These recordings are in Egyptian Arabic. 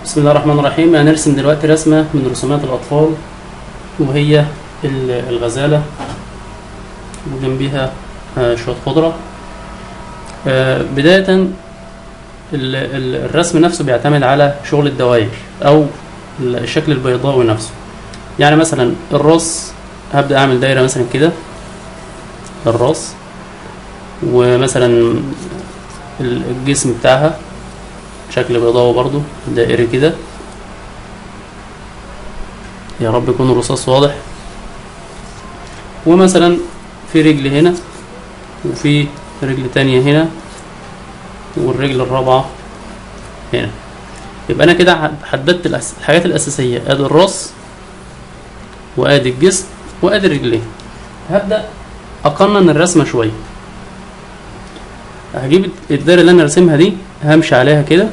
بسم الله الرحمن الرحيم هنرسم دلوقتي رسمة من رسومات الأطفال وهي ال- الغزالة وجنبيها آه، شوية خضرة آه، بداية ال- ال- الرسم نفسه بيعتمد على شغل الدوائر أو الشكل البيضاوي نفسه يعني مثلا الراس هبدأ أعمل دايرة مثلا كده الراس ومثلا الجسم بتاعها شكل بيضاوي برضو دائري كده يا رب يكون الرصاص واضح ومثلا في رجل هنا وفي رجل تانية هنا والرجل الرابعة هنا يبقى انا كده حددت الأس- الحاجات الاساسية ادي الراس وادي الجسم وادي الرجلين هبدأ اقنن الرسمة شوية هجيب الدايرة اللي انا راسمها دي همشي عليها كده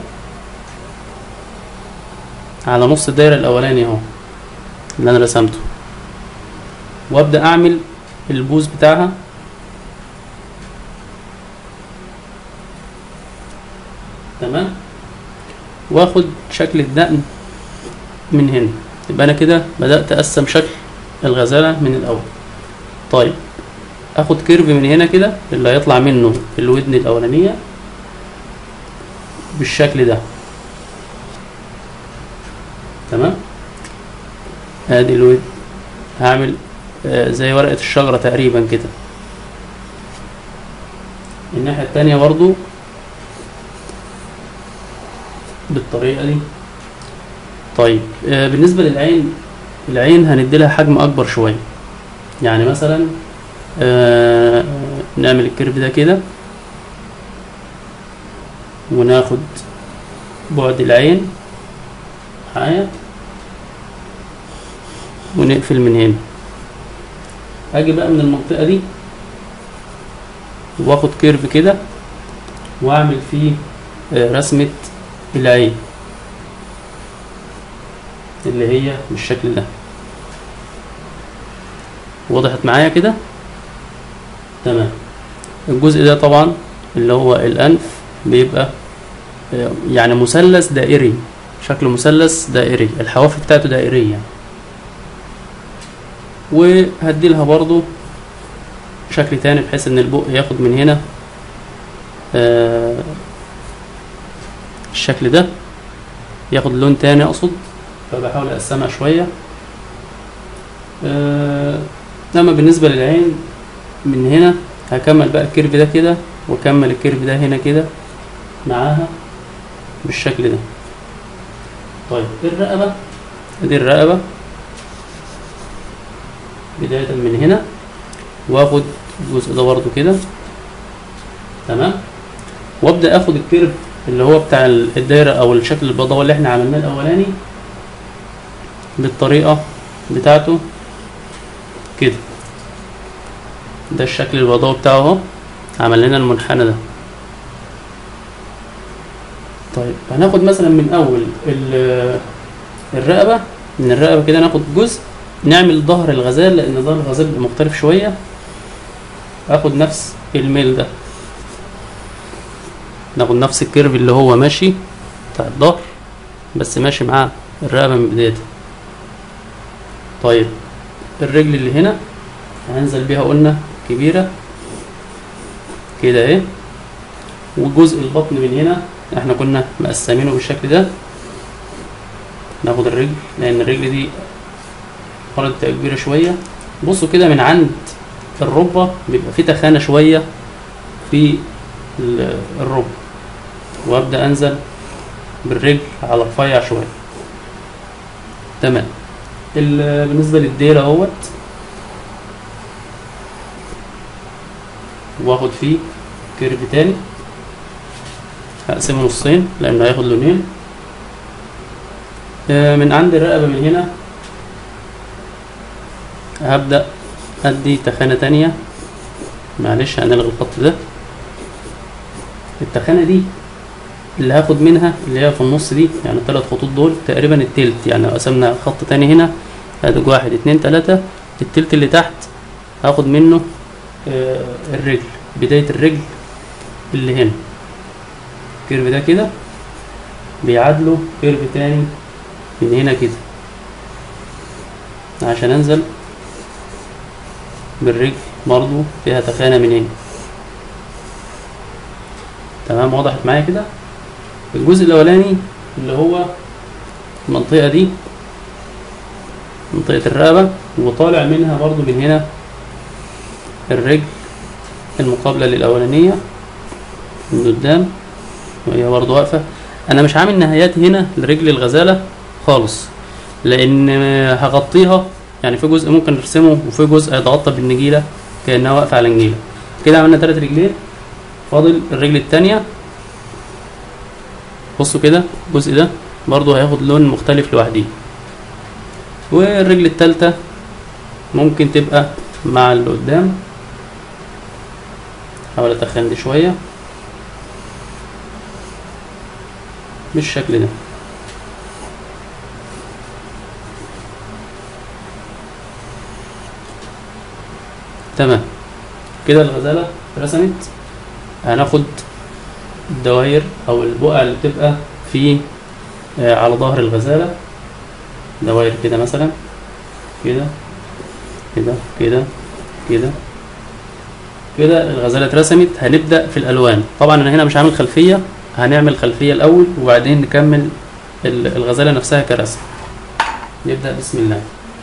على نص الدايرة الاولاني اهو اللي انا رسمته وابدأ اعمل البوز بتاعها تمام واخد شكل الدقن من هنا يبقى انا كده بدأت اقسم شكل الغزالة من الاول طيب اخد كيرف من هنا كده اللي هيطلع منه الودن الاولانية بالشكل ده تمام ادي الود هعمل آه، زي ورقة الشجرة تقريبا كده الناحية التانية برضو بالطريقة دي طيب آه، بالنسبة للعين العين هنديلها حجم أكبر شوية يعني مثلا آه، نعمل الكيرف ده كده وناخد بعد العين معايا ونقفل من هنا اجي بقى من المنطقة دي واخد كيرف كده واعمل فيه آه، رسمة العين اللي هي بالشكل ده وضحت معايا كده تمام الجزء ده طبعا اللي هو الانف بيبقى آه، يعني مثلث دائري شكل مثلث دائري الحواف بتاعته دائرية وهدي لها برضو شكل تاني بحيث ان البق ياخد من هنا آه، الشكل ده ياخد لون تاني اقصد فبحاول اقسمها شوية آه، انما بالنسبة للعين من هنا هكمل بقى الكيرف ده كده واكمل الكيرف ده هنا كده معاها بالشكل ده طيب الرقبة ادي الرقبة بداية من هنا واخد الجزء ده برضو كده تمام وابدا اخد الكيرف اللي هو بتاع الدايرة او الشكل البيضاوي اللي احنا عملناه الاولاني بالطريقة بتاعته كده ده الشكل البيضاوي بتاعه اهو عمل لنا المنحنى ده طيب هناخد مثلا من اول ال- الرقبة من الرقبة كده ناخد جزء نعمل ظهر الغزال لان ظهر الغزال بيبقى مختلف شوية اخد نفس الميل ده ناخد نفس الكيرف اللي هو ماشي بتاع الظهر بس ماشي معاه الرقبة من بدايتها طيب الرجل اللي هنا هننزل بيها قلنا كبيرة كده اهي وجزء البطن من هنا احنا كنا مقسمينه بالشكل ده ناخد الرجل لان الرجل دي فرد كبيرة شوية بصوا كده من عند الركبة بيبقى في تخانة شوية في ال- الركبة وابدأ انزل بالرجل على رفيع شوية تمام ال- بالنسبة للديل اهوت واخد فيه كيرف تاني هقسمه نصين لانه هياخد لونين آه، من عند الرقبة من هنا هبدأ ادي تخانة تانية معلش هنلغي الخط ده التخانة دي اللي هاخد منها اللي هي في النص دي يعني الثلاث خطوط دول تقريبا التلت يعني لو قسمنا خط تاني هنا ادي واحد اتنين تلاتة التلت اللي تحت هاخد منه آه، الرجل بداية الرجل اللي هنا الكيرف ده كده بيعادلوا كيرف تاني من هنا كده عشان انزل بالرجل برضو فيها تخانة من هنا تمام وضحت معايا كده الجزء الاولاني اللي هو المنطقة دي منطقة الرقبة وطالع منها برضو من هنا الرجل المقابلة للأولانية من قدام وهي برضو واقفة أنا مش عامل نهايات هنا لرجل الغزالة خالص لأن هغطيها يعني في جزء ممكن نرسمه وفي جزء هيتغطى بالنجيلة كأنها واقفة على نجيلة كده عملنا تلات رجلين فاضل الرجل التانية بصوا كده الجزء ده برضو هياخد لون مختلف لوحده والرجل التالتة ممكن تبقى مع اللي قدام حاول اتخن دي شوية بالشكل ده تمام كده الغزالة رسمت هناخد الدوائر او البقع اللي بتبقى في آه، على ظهر الغزالة دوائر كده مثلا كده كده كده كده كده الغزالة اترسمت هنبدأ في الألوان طبعا أنا هنا مش عامل خلفية هنعمل خلفية الأول وبعدين نكمل ال- الغزالة نفسها كرسم نبدأ بسم الله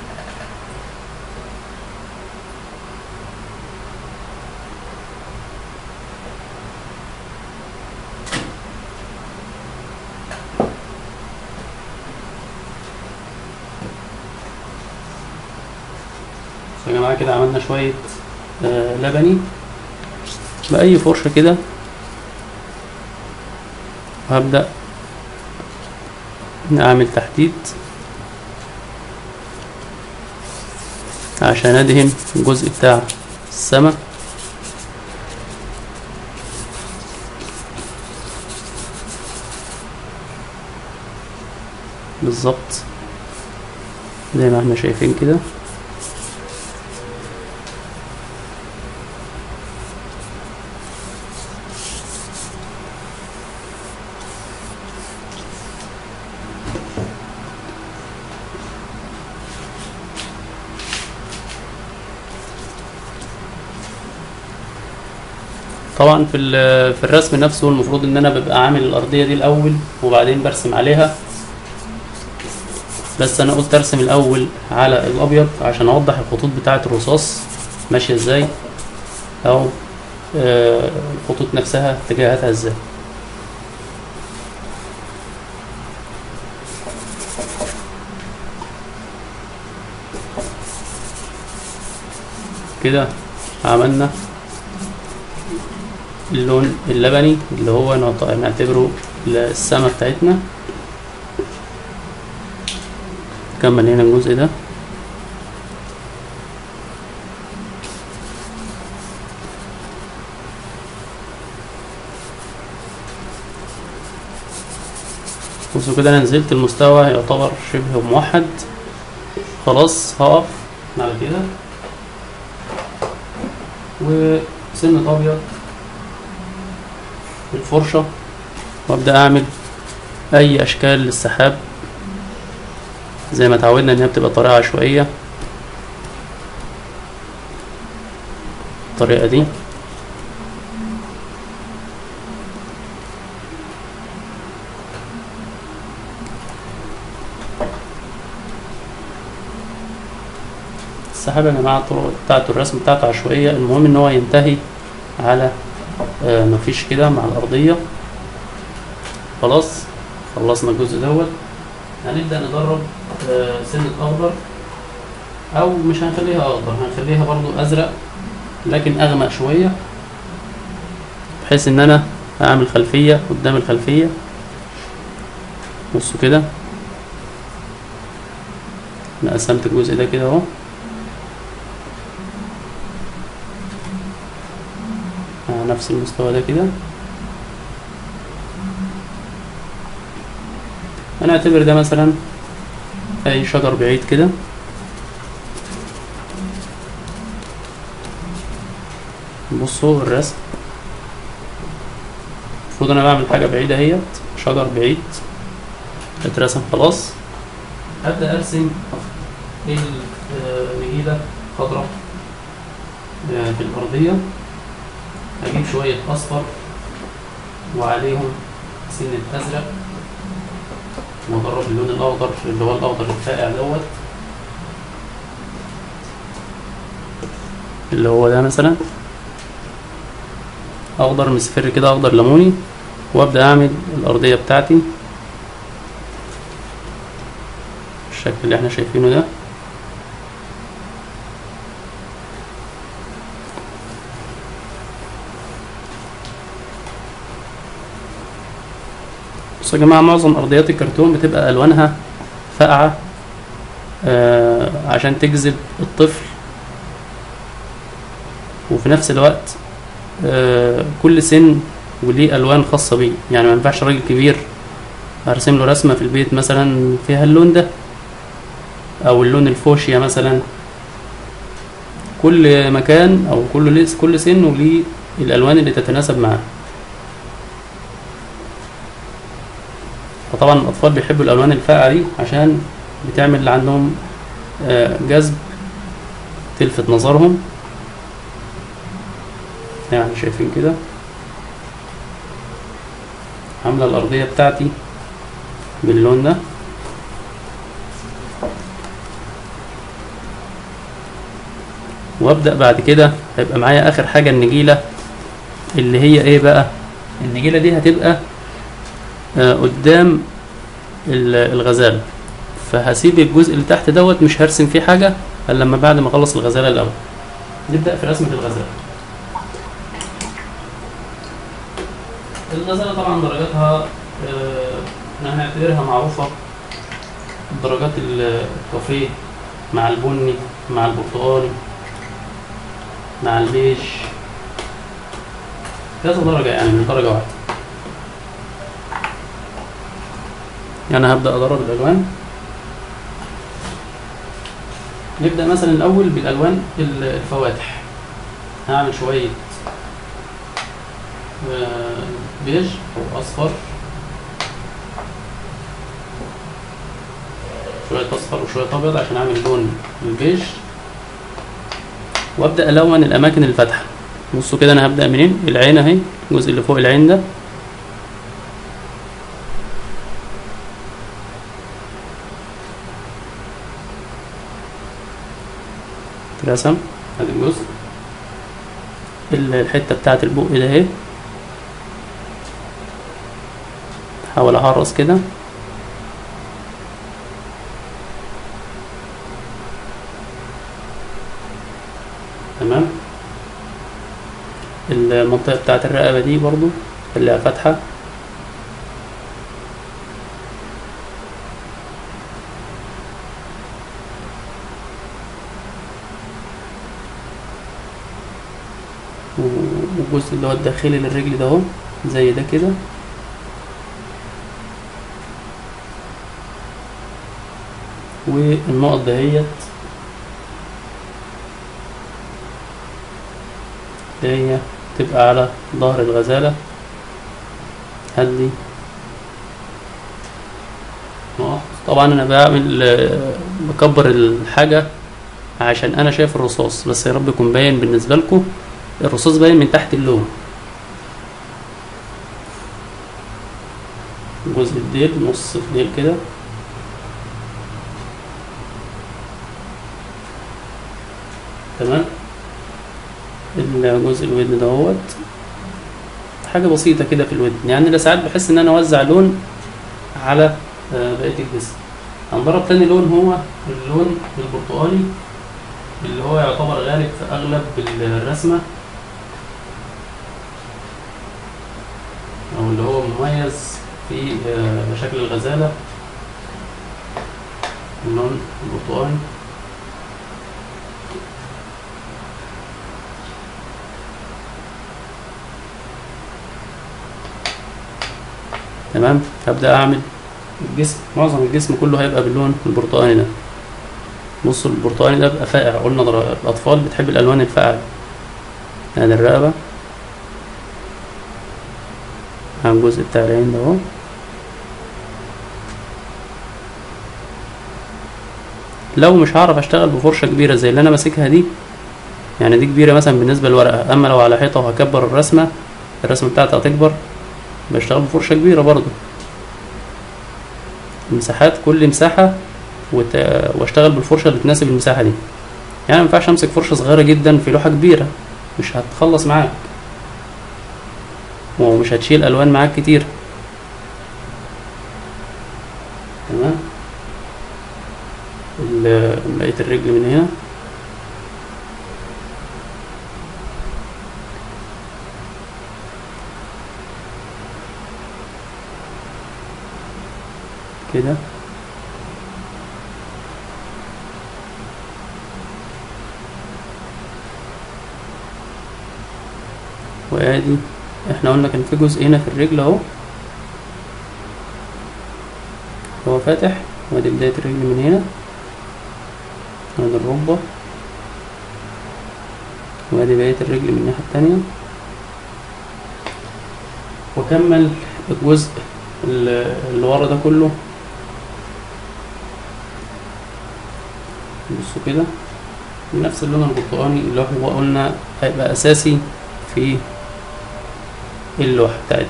يا جماعة كده عملنا شوية آه، لبني بأي فرشة كده وهبدأ أعمل تحديد عشان أدهن الجزء بتاع السما بالظبط زي ما احنا شايفين كده طبعا في ال- في الرسم نفسه المفروض ان انا ببقى عامل الارضيه دي الاول وبعدين برسم عليها بس انا قلت ارسم الاول على الابيض عشان اوضح الخطوط بتاعه الرصاص ماشيه ازاي او آه، الخطوط نفسها اتجاهاتها ازاي كده عملنا اللون اللبني اللي هو نعت- نعتبره السما بتاعتنا كمل هنا الجزء ده بصوا كده انا نزلت المستوى يعتبر شبه موحد خلاص هقف على كده وسن ابيض بالفرشة وابدأ اعمل اي اشكال للسحاب زي ما اتعودنا ان هي بتبقى طريقة عشوائية الطريقة دي السحاب يا جماعة الطرق بتاعته الرسم بتاعته عشوائية المهم ان هو ينتهي على آه مفيش كده مع الأرضية خلاص خلصنا الجزء دوت هنبدأ ندرب آه سنة أخضر أو مش هنخليها أخضر هنخليها برضو أزرق لكن أغمق شوية بحيث إن أنا هعمل خلفية قدام الخلفية بصوا كده أنا قسمت الجزء ده كده أهو على نفس المستوى ده كده انا اعتبر ده مثلا اي شجر بعيد كده بصوا الرسم المفروض انا بعمل حاجة بعيدة اهيت شجر بعيد اترسم خلاص ابدا ارسم النجيله خضراء آه، في الارضيه اجيب شويه اصفر وعليهم سنه ازرق واجرب اللون الاخضر اللي هو الاخضر الفاقع دوت اللي هو ده مثلا اخضر مصفر كده اخضر ليموني وابدا اعمل الارضيه بتاعتي بالشكل اللي احنا شايفينه ده بصوا يا جماعة معظم أرضيات الكرتون بتبقى ألوانها فاقعة آه عشان تجذب الطفل وفي نفس الوقت آه كل سن وليه ألوان خاصة بيه يعني ما ينفعش راجل كبير أرسم له رسمة في البيت مثلا فيها اللون ده أو اللون الفوشيا مثلا كل مكان أو كل كل سن وليه الألوان اللي تتناسب معاه فطبعا الأطفال بيحبوا الألوان الفاقعة دي عشان بتعمل عندهم آه، جذب تلفت نظرهم يعني شايفين كده عاملة الأرضية بتاعتي باللون ده وابدأ بعد كده هيبقى معايا آخر حاجة النجيلة اللي هي ايه بقى النجيلة دي هتبقى آه، قدام ال- الغزالة فهسيب الجزء اللي تحت دوت مش هرسم فيه حاجة الا لما بعد ما اخلص الغزالة الأول نبدأ في رسمة الغزالة الغزالة طبعا درجاتها آه، هنعتبرها معروفة درجات الكافيه مع البني مع البرتقالي مع البيج كذا درجة يعني من درجة واحدة يعني هبدأ أدرب الألوان نبدأ مثلا الأول بالألوان ال- الفواتح هعمل شوية آه، بيج أو أصفر شوية أصفر وشوية أبيض عشان أعمل لون البيج وأبدأ ألون الأماكن الفاتحة بصوا كده أنا هبدأ منين العين أهي الجزء اللي فوق العين ده رسم ادي الجزء ال- الحتة بتاعت البق ده اهي احاول اهرس كده تمام المنطقة بتاعت الرقبة دي برضو اللي فاتحة والجزء اللي هو الداخلي للرجل ده اهو زي ده كده والنقط دهيت اللي هي تبقى على ظهر الغزالة هدي نقط طبعا انا بعمل آه، بكبر الحاجة عشان انا شايف الرصاص بس يا رب يكون باين بالنسبة لكم الرصاص باين من تحت اللون جزء الديل نص الديل كده تمام الجزء الودن دوت حاجة بسيطة كده في الودن يعني أنا ساعات بحس إن أنا أوزع لون على آه، بقية الجسم هنضرب تاني لون هو اللون البرتقالي اللي هو يعتبر غالب في أغلب الرسمة أو اللي هو مميز في آه، شكل الغزالة اللون البرتقالي تمام هبدأ أعمل الجسم معظم الجسم كله هيبقى باللون البرتقاني ده بصوا البرتقاني ده بيبقى فاقع قلنا در- الأطفال بتحب الألوان الفاقعة يعني الرقبة على الجزء بتاع العين ده اهو لو مش هعرف اشتغل بفرشة كبيرة زي اللي انا ماسكها دي يعني دي كبيرة مثلا بالنسبة للورقة اما لو على حيطة وهكبر الرسمة الرسمة بتاعتي هتكبر بشتغل بفرشة كبيرة برضو المساحات كل مساحة وت... واشتغل بالفرشة اللي تناسب المساحة دي يعني ما ينفعش امسك فرشة صغيرة جدا في لوحة كبيرة مش هتخلص معاك ومش هتشيل الوان معاك كتير تمام ال- بقية الرجل من هنا كده وادي احنا قلنا كان في جزء هنا في الرجل اهو هو فاتح وادي بداية الرجل من هنا وادي الركبة وادي بقية الرجل من الناحية التانية وكمل الجزء ال- اللي ورا ده كله بصوا كده بنفس اللون البرتقاني اللي هو قلنا هيبقى أساسي في اللوحة بتاعتنا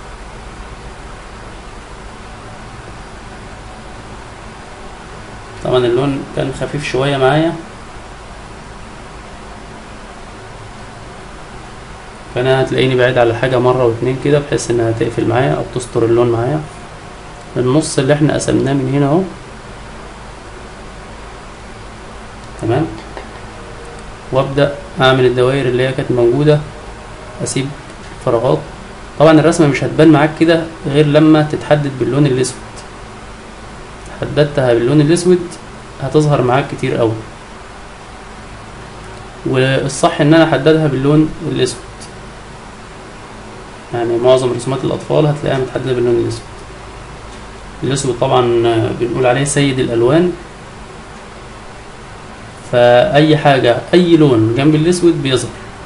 طبعا اللون كان خفيف شوية معايا فانا هتلاقيني بعيد على حاجة مرة واتنين كده بحيث انها تقفل معايا او تستر اللون معايا النص اللي احنا قسمناه من هنا اهو تمام وابدأ اعمل الدوائر اللي هي كانت موجودة اسيب فراغات طبعا الرسمة مش هتبان معاك كده غير لما تتحدد باللون الاسود حددتها باللون الاسود هتظهر معاك كتير قوي والصح ان انا احددها باللون الاسود يعني معظم رسومات الاطفال هتلاقيها متحدده باللون الاسود الاسود طبعا بنقول عليه سيد الالوان فاي حاجه اي لون جنب الاسود بيظهر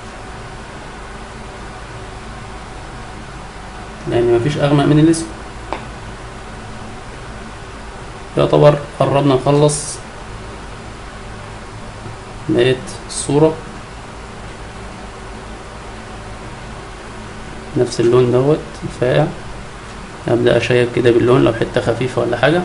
لان مفيش اغمق من الاسود يعتبر قربنا نخلص بقيت الصورة نفس اللون دوت الفاقع أبدأ أشيب كده باللون لو حتة خفيفة ولا حاجة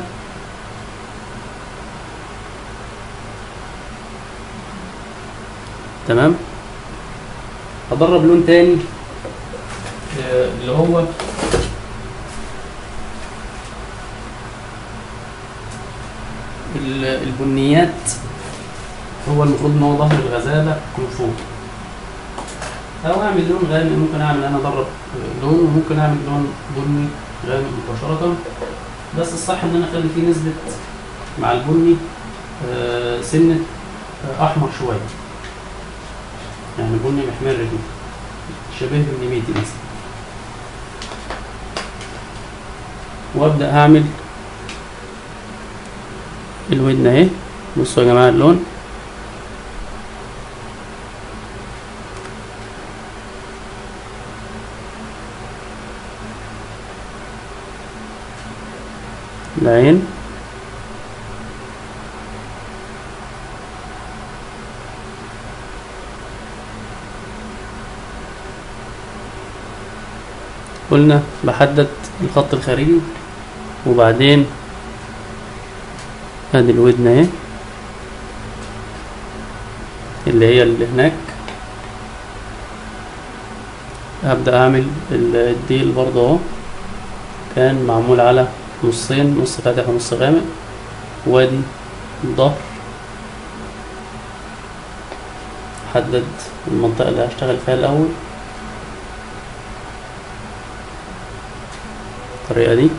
تمام هدرب لون تاني آه، اللي هو ال- البنيات هو المفروض ان هو ظهر الغزالة من فوق او اعمل لون غامق ممكن اعمل انا ادرب لون وممكن اعمل لون بني غامق مباشرة بس الصح ان انا اخلي فيه نسبة مع البني آه، سنة آه، احمر شوية يعني بني محمر كده شبه بالنبيتي مثلا وابدأ اعمل الودن اهي بصوا يا جماعة اللون العين قلنا بحدد الخط الخارجي وبعدين ادي الودن اهي اللي هي اللي هناك هبدأ اعمل ال- الديل برضه اهو كان معمول على نصين نص فاتح ونص غامق وادي الظهر حدد المنطقة اللي هشتغل فيها الأول الطريقة دي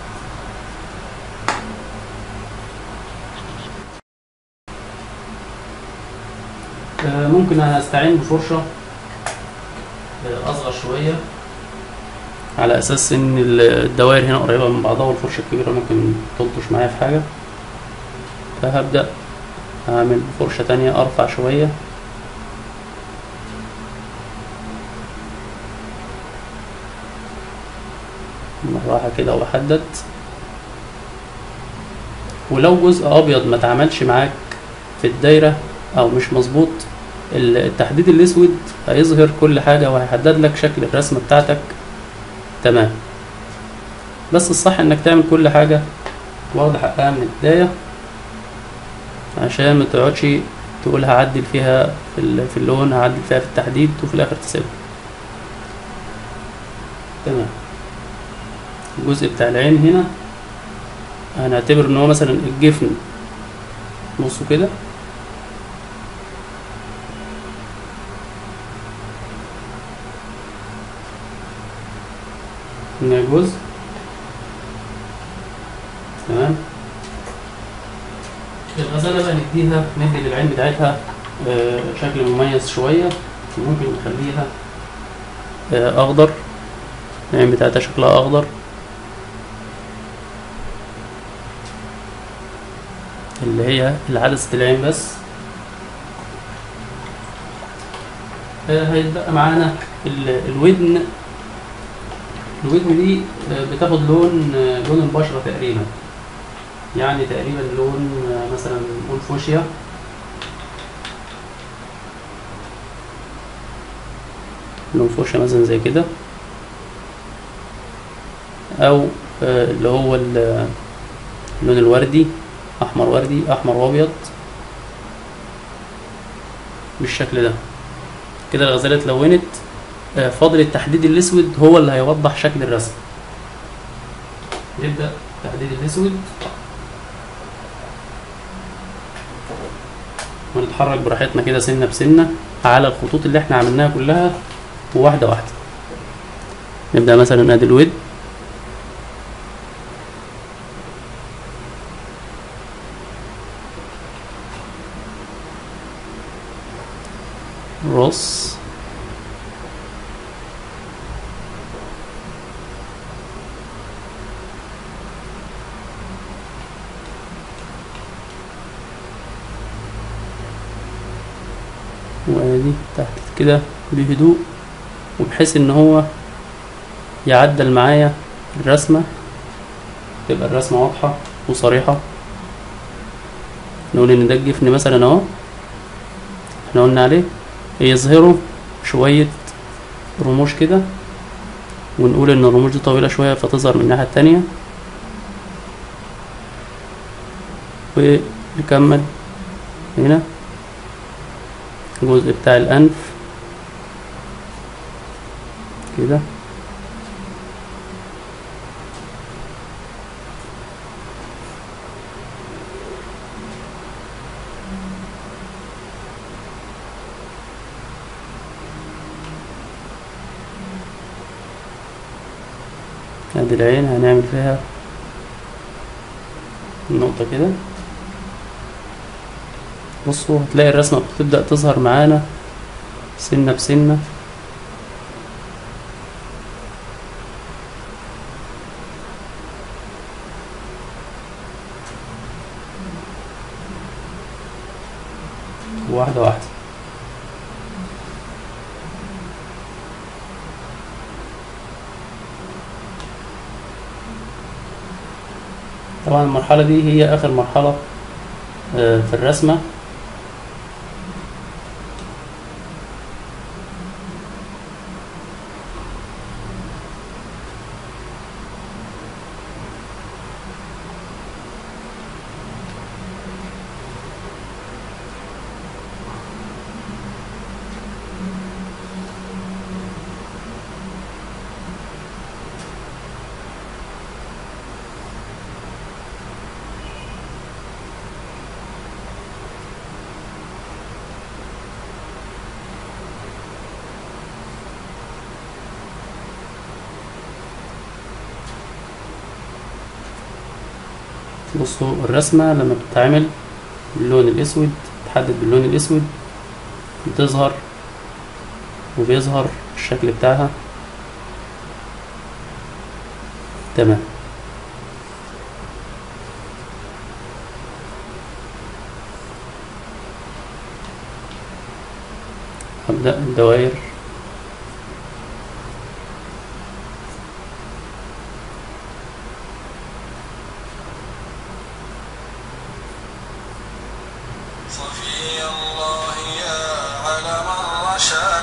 آه، ممكن استعين بفرشة آه، اصغر شوية على اساس ان ال- الدوائر هنا قريبة من بعضها والفرشة الكبيرة ممكن تلطش معايا في حاجة فهبدأ اعمل فرشة تانية ارفع شوية بالراحة كده واحدد ولو جزء ابيض ما اتعملش معاك في الدايره او مش مظبوط ال- التحديد الاسود هيظهر كل حاجه وهيحدد لك شكل الرسمه بتاعتك تمام بس الصح انك تعمل كل حاجه واخده حقها من البدايه عشان ما تقعدش تقول هعدل فيها في ال- في اللون هعدل فيها في التحديد وفي الاخر تسيبها تمام الجزء بتاع العين هنا هنعتبر ان هو مثلا الجفن نصه كده هنا جزء تمام الغزالة بقى نديها ندي للعين بتاعتها آه، شكل مميز شوية ممكن نخليها آه، أخضر العين بتاعتها شكلها أخضر اللي هي العدسة العين بس آه، هيتبقى معانا ال- الودن الودن دي آه، بتاخد لون آه، لون البشرة تقريبا يعني تقريبا لون آه، مثلا نقول فوشيا لون فوشيا مثلا زي كده او آه، اللي هو ال- اللون الوردي احمر وردي احمر وابيض بالشكل ده كده الغزالة اتلونت آه، فاضل التحديد الاسود هو اللي هيوضح شكل الرسم نبدأ التحديد الاسود ونتحرك براحتنا كده سنة بسنة على الخطوط اللي احنا عملناها كلها وواحدة واحدة نبدأ مثلا ادي الود راس وادي تحت كده بهدوء وبحيث ان هو يعدل معايا الرسمة تبقى الرسمة واضحة وصريحة نقول ان ده الجفن مثلا اهو احنا قلنا عليه يظهروا شوية رموش كده ونقول ان الرموش دي طويلة شوية فتظهر من الناحية التانية ونكمل هنا الجزء بتاع الأنف كده ادي العين هنعمل فيها نقطة كده بصوا هتلاقي الرسمة بتبدأ تظهر معانا سنة بسنة واحدة واحدة طبعا المرحلة دي هي آخر مرحلة آه، في الرسمة بصوا الرسمة لما بتتعمل باللون الأسود تحدد باللون الأسود بتظهر وبيظهر الشكل بتاعها تمام هبدأ الدوائر صفي الله يا علم الرشاد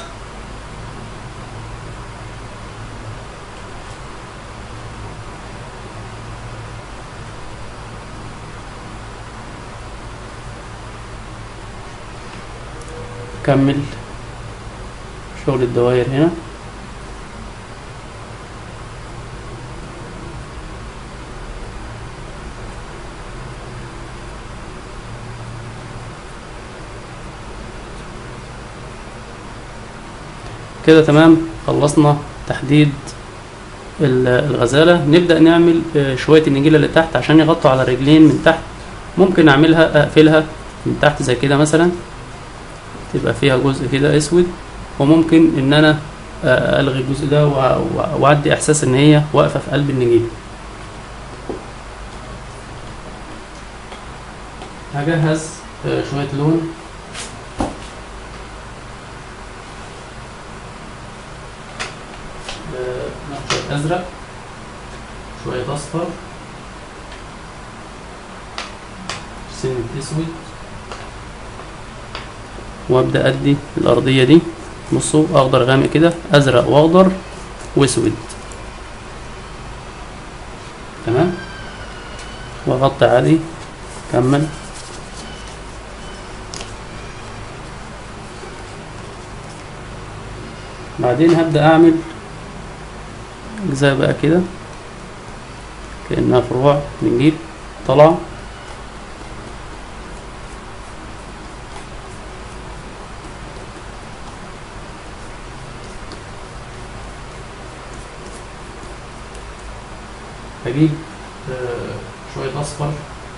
كمل شغل الدوائر هنا كده تمام خلصنا تحديد ال- الغزالة نبدأ نعمل آه، شوية النجيلة اللي تحت عشان يغطوا على الرجلين من تحت ممكن أعملها أقفلها من تحت زي كده مثلا تبقى فيها جزء كده اسود وممكن ان انا آه، الغي الجزء ده وأ- وأ- واعدي احساس ان هي واقفه في قلب النجيل هجهز آه، شويه لون آه، ناخد شويه ازرق شويه اصفر سنة اسود وابدا ادي الارضيه دي بصوا اخضر غامق كده ازرق واخضر واسود تمام واغطي عادي كمل بعدين هبدا اعمل اجزاء بقى كده كانها فروع بنجيب طلع هجيب آه، شوية أصفر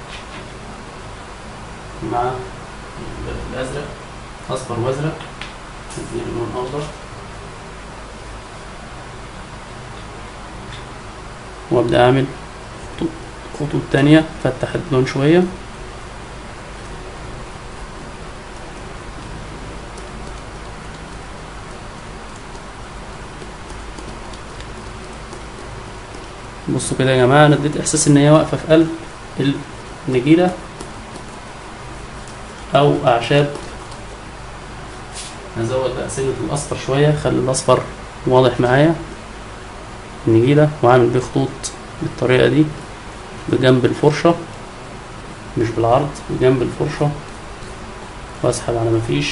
مع ال- الأزرق أصفر وأزرق نديله لون أخضر وأبدأ أعمل خطوط- خطوط تانية فتح اللون شوية بصوا كده يا جماعة أنا اديت إحساس إن هي واقفة في قلب النجيلة أو أعشاب هزود بقى سنة الأصفر شوية خلي الأصفر واضح معايا النجيلة وأعمل بيه خطوط بالطريقة دي بجنب الفرشة مش بالعرض بجنب الفرشة وأسحب على مفيش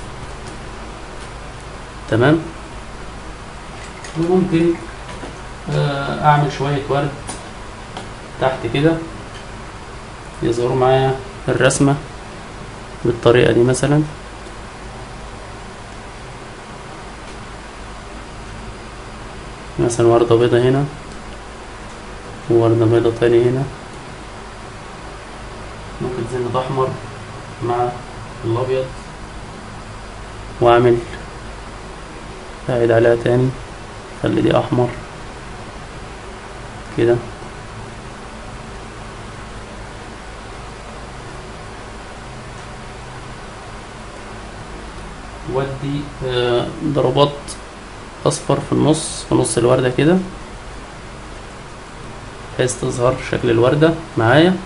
تمام وممكن آه، اعمل شوية ورد تحت كده يظهروا معايا الرسمة بالطريقة دي مثلا مثلا وردة بيضة هنا ووردة بيضة تاني هنا ممكن زنة أحمر مع الأبيض وأعمل أعيد عليها تاني خلي دي أحمر كده ودي آه، ضربات اصفر في النص في نص الوردة كده بحيث تظهر شكل الوردة معايا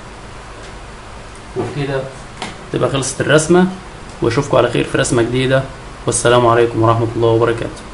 وبكده تبقى خلصت الرسمة واشوفكم على خير في رسمة جديدة والسلام عليكم ورحمة الله وبركاته